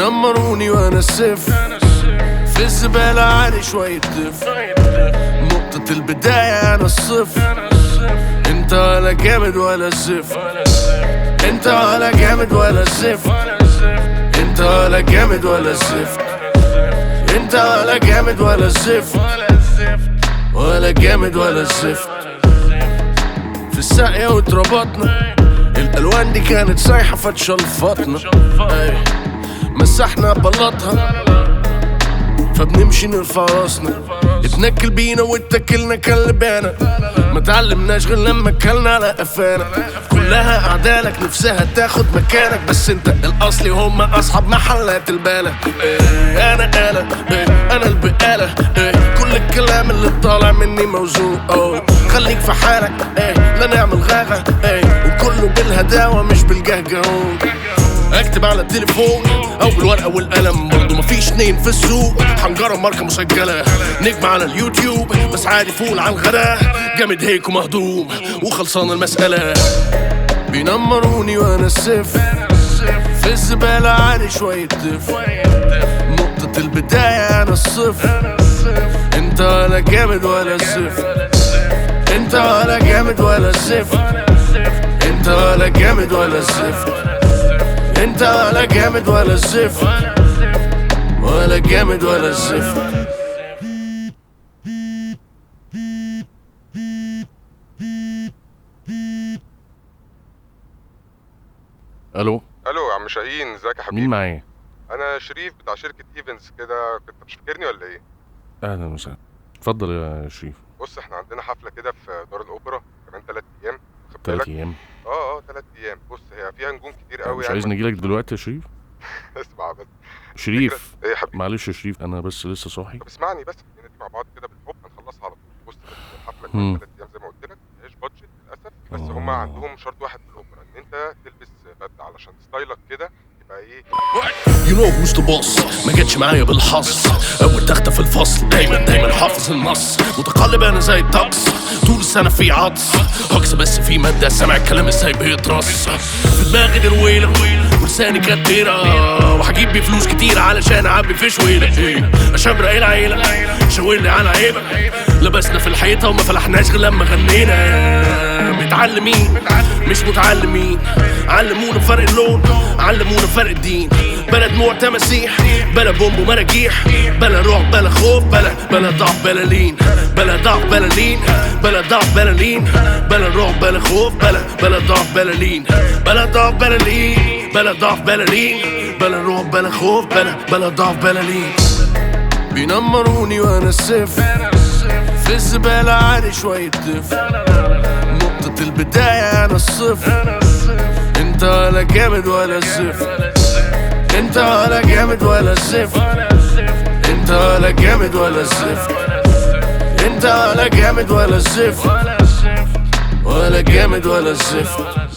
بينمروني وانا الصفر في الزبالة عالي شوية دف نقطة البداية انا الصفر انت ولا جامد ولا زفر انت ولا جامد ولا زفر انت ولا جامد ولا زفت انت ولا جامد ولا زفت ولا جامد ولا زفت في الساقية واتربطنا الالوان دي كانت سايحة فتشلفطنا أي. مسحنا بلطها فبنمشي نرفع راسنا اتنكل بينا واتكلنا كلبانا ما تعلمناش غير لما اكلنا على قفانا كلها اعدالك نفسها تاخد مكانك بس انت الاصلي هم اصحاب محلات البالة إيه انا آلة إيه انا البقالة إيه كل الكلام اللي طالع مني موزون أوه خليك في حالك إيه لا نعمل غاغة إيه وكله بالهداوة مش بالجهجهون اكتب على التليفون او بالورقه والقلم برضه مفيش اتنين في السوق حنجره ماركه مسجله نجم على اليوتيوب بس عادي فول على الغداء جامد هيك ومهضوم وخلصان المساله بينمروني وانا الصفر في الزباله عالي شويه دف نقطه البدايه انا الصفر انت ولا جامد ولا صفر انت ولا جامد ولا صفر انت ولا جامد ولا صفر انت ولا جامد ولا زفت ولا جامد ولا زفت الو الو يا عم شاهين ازيك يا حبيبي مين معايا انا شريف بتاع شركه ايفنتس كده كنت مش فاكرني ولا ايه اهلا وسهلا اتفضل يا شريف بص احنا عندنا حفله كده في دار الاوبرا كمان ثلاث ايام واخد تلات بالك ايام اه اه ثلاث ايام بص هي فيها نجوم كتير أنا قوي مش يعني عايز نجيلك دلوقتي يا شريف اسمع بس شريف ايه يا حبيبي معلش يا شريف انا بس لسه صاحي طب اسمعني بس خلينا دي مع بعض كده بالحب هنخلصها على طول بص بس الحفله مم. كمان ثلاث ايام زي ما قلت لك ملهاش بادجت للاسف بس آه. هم عندهم شرط واحد في الاوبرا ان انت تلبس بدله علشان ستايلك كده يبقى ايه يو نو هوز ذا بوس ما جاتش معايا بالحظ اول تختة في الفصل دايما دايما حافظ النص متقلب انا زي الطقس طول السنة في عطس هكس بس في مادة سامع الكلام ازاي بيترص في دماغي درويلة ولساني كتيرة وهجيب بيه فلوس كتير علشان اعبي في شويلة إيه، اشبرق العيلة شاور لي على عيبة لبسنا في الحيطة وما فلحناش غير لما غنينا متعلمين مش متعلمين علمونا فرق اللون علمونا فرق الدين بلا دموع تماسيح بلا بومب ومراجيح بلا رعب بلا خوف بلا بلا ضعف بلا لين بلا ضعف بلا لين بلا ضعف بلا لين بلا رعب بلا خوف بلا بلا ضعف بلا لين بلا ضعف بلا لين بلا ضعف بلا لين بلا رعب بلا خوف بلا بلا ضعف بلا لين بينمروني وانا الصفر في الزبالة عالي شوية دف نقطة البداية انا الصفر انت ولا جامد ولا زفر انت ولا جامد ولا زفر انت ولا جامد ولا زفر انت ولا جامد ولا زفر ولا جامد ولا زفر